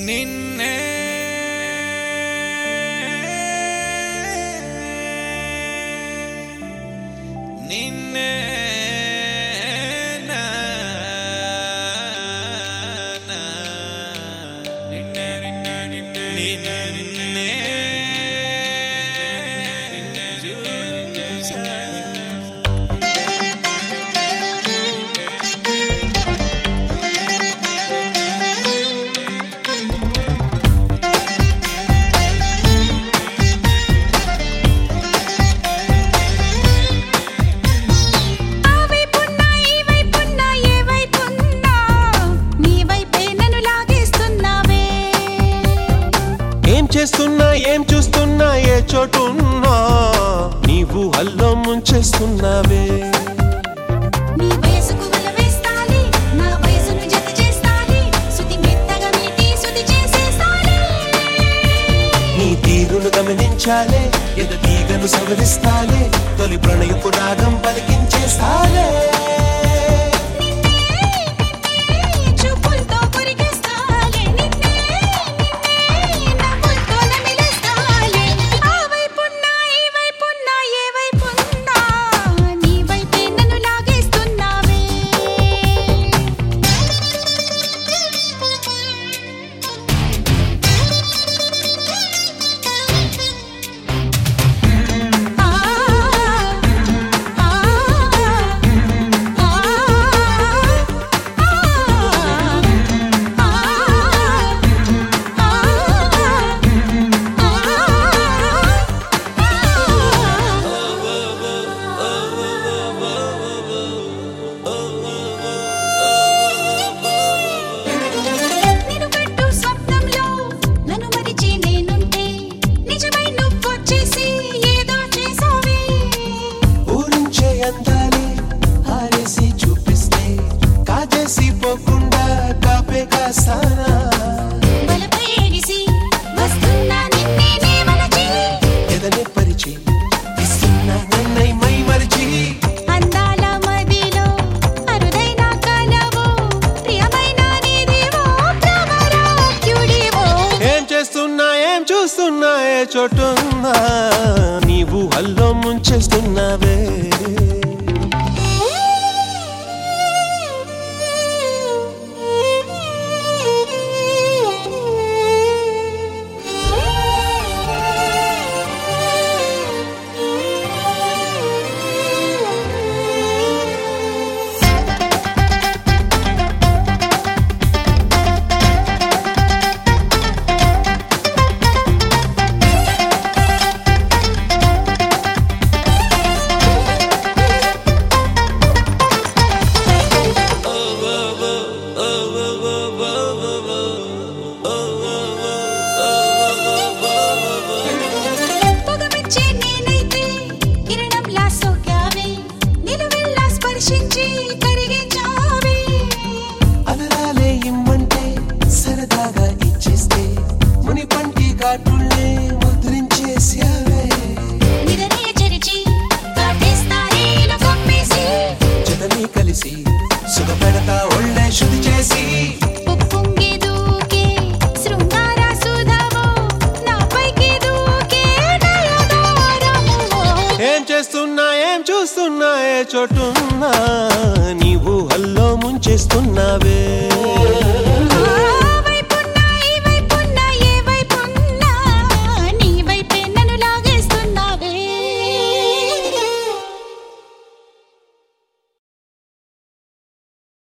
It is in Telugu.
నిన్నే నిన్నే నా, నా, నిన్నే, నిన్నే, నిన్నే, నిన్నే, నిన్నే చూసా. ఆ వైపున్నా ఈ వైపున్నా ఏ వైపున్నా నీ వైపే నన్ను లాగేస్తున్నావే ఏం చేస్తున్నా ఏం చూస్తున్నా ఏ చోటున్నా నీవు అల్లో ముంచేస్తున్నావే నీ వయసుకు వల వేస్తాలి నా వయసును జత చేస్తాలి సుతి మెత్తగా మీటి సుతి చేసేస్తాలి నీ తీరును గమనించాలే ఎద తీగను సవరిస్తాలే తొలి ప్రణయపు రాగం పలికించేస్తాలే చూపులతో కొరికేస్తాలి నిన్నే నిన్నే నవ్వులతో నమిలేస్తాలి ఆ వైపున్నా ఈ వైపున్నా ఏ వైపున్నా నీ వైపే నన్ను లాగేస్తున్నావే ఆ ఆ నిన్ను కట్టు స్వప్నంలో నన్ను మరిచి నేనుంటే నిజమై నువ్వొచ్చేసి ఏదో చేసావే ఊరించే అందాలే హారేసి చూపిస్తే కాజేసి పోకుండా కాపే కాస్తానా బలపై ఎగిసి వస్తున్నా నిన్నే నే మలచి ఎదనే పరిచి ఇస్తున్నా నన్నై మై మరిచి అందాల మదిలో అరుదైన కలవు ప్రియమైన నీదివో భ్రమరాక్యుడివో ఏం చేస్తున్నా ఏం చూస్తున్నా ఏ చోటున్నా నీవు అల్లో ముంచేస్తున్నావే పొగమిచ్చే నేనైతే కిరణంలా సోకావే నిలువెల్లా స్పర్శించి కరిగించావే అదరాలే ఇమ్మంటే సరదాగా ఇచ్చేస్తే ముని పంటి కాటుల్నే ముద్రించేసావే నిదనే చెరిచి కాటేస్తారేలు కమ్మేసి జతని కలిసి సుఖపెడతా ఒళ్ళే శుద్ధి చేసి ఉప్పొంగి దూకే శృంగార సుధవో నాపైకి దూకే నయనారమువో ఏం చేస్తున్నా ఏం చూస్తున్నా ఏ చోటు